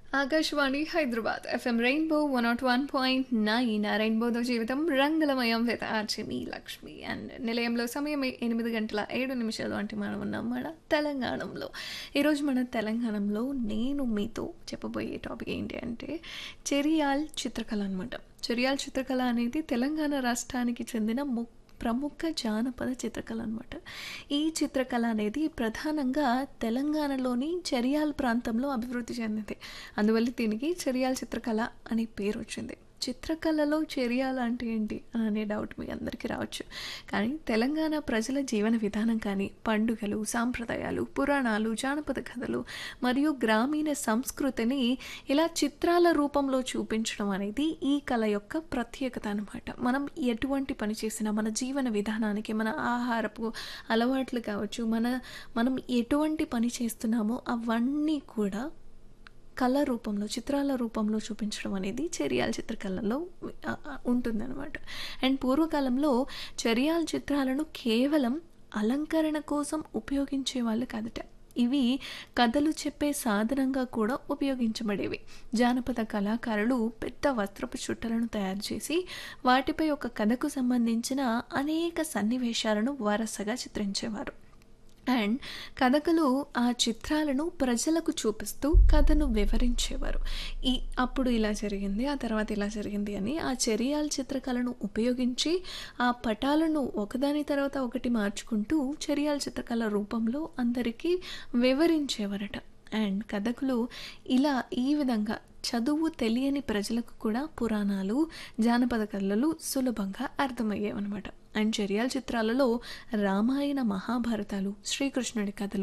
Akashvani Hyderabad FM rainbow one nought one point nine ఆ రెయిన్బోతో జీవితం రంగులమయం విత్ ఆర్చిమి లక్ష్మి అండ్ నిలయంలో సమయం ఎనిమిది గంటల ఏడు నిమిషాలు అంటే మనం ఉన్నాం మన తెలంగాణలో ఈరోజు మన తెలంగాణలో నేను మీతో చెప్పబోయే టాపిక్ ఏంటి అంటే చెరియాల్ చిత్రకళ అనమాట చెరియాల్ చిత్రకళ అనేది తెలంగాణ రాష్ట్రానికి చెందిన ము ప్రముఖ జానపద చిత్రకళ అనమాట ఈ చిత్రకళ అనేది ప్రధానంగా తెలంగాణలోని చర్యాల్ ప్రాంతంలో అభివృద్ధి చెందింది అందువల్ల దీనికి చర్యాల్ చిత్రకళ అనే పేరు వచ్చింది చిత్రకళలో చర్యాల అంటే ఏంటి అనే డౌట్ మీ అందరికీ రావచ్చు కానీ తెలంగాణ ప్రజల జీవన విధానం కానీ పండుగలు సాంప్రదాయాలు పురాణాలు జానపద కథలు మరియు గ్రామీణ సంస్కృతిని ఇలా చిత్రాల రూపంలో చూపించడం అనేది ఈ కళ యొక్క ప్రత్యేకత అనమాట మనం ఎటువంటి పని చేసినా మన జీవన విధానానికి మన ఆహారపు అలవాట్లు కావచ్చు మన మనం ఎటువంటి పని చేస్తున్నామో అవన్నీ కూడా కళ రూపంలో చిత్రాల రూపంలో చూపించడం అనేది చెరియాల చిత్రకళలో ఉంటుందన్నమాట అండ్ పూర్వకాలంలో చెరియాల చిత్రాలను కేవలం అలంకరణ కోసం ఉపయోగించే వాళ్ళు కాదట ఇవి కథలు చెప్పే సాధనంగా కూడా ఉపయోగించబడేవి జానపద కళాకారులు పెద్ద వస్త్రపు చుట్టలను తయారు చేసి వాటిపై ఒక కథకు సంబంధించిన అనేక సన్నివేశాలను వరుసగా చిత్రించేవారు అండ్ కథకులు ఆ చిత్రాలను ప్రజలకు చూపిస్తూ కథను వివరించేవారు ఈ అప్పుడు ఇలా జరిగింది ఆ తర్వాత ఇలా జరిగింది అని ఆ చెరియాల చిత్రకళను ఉపయోగించి ఆ పటాలను ఒకదాని తర్వాత ఒకటి మార్చుకుంటూ చెరియాల చిత్రకళ రూపంలో అందరికీ వివరించేవారట అండ్ కథకులు ఇలా ఈ విధంగా చదువు తెలియని ప్రజలకు కూడా పురాణాలు జానపద కళలు సులభంగా అర్థమయ్యేవన్నమాట అండ్ చెరియాల చిత్రాలలో రామాయణ మహాభారతాలు శ్రీకృష్ణుడి కథలు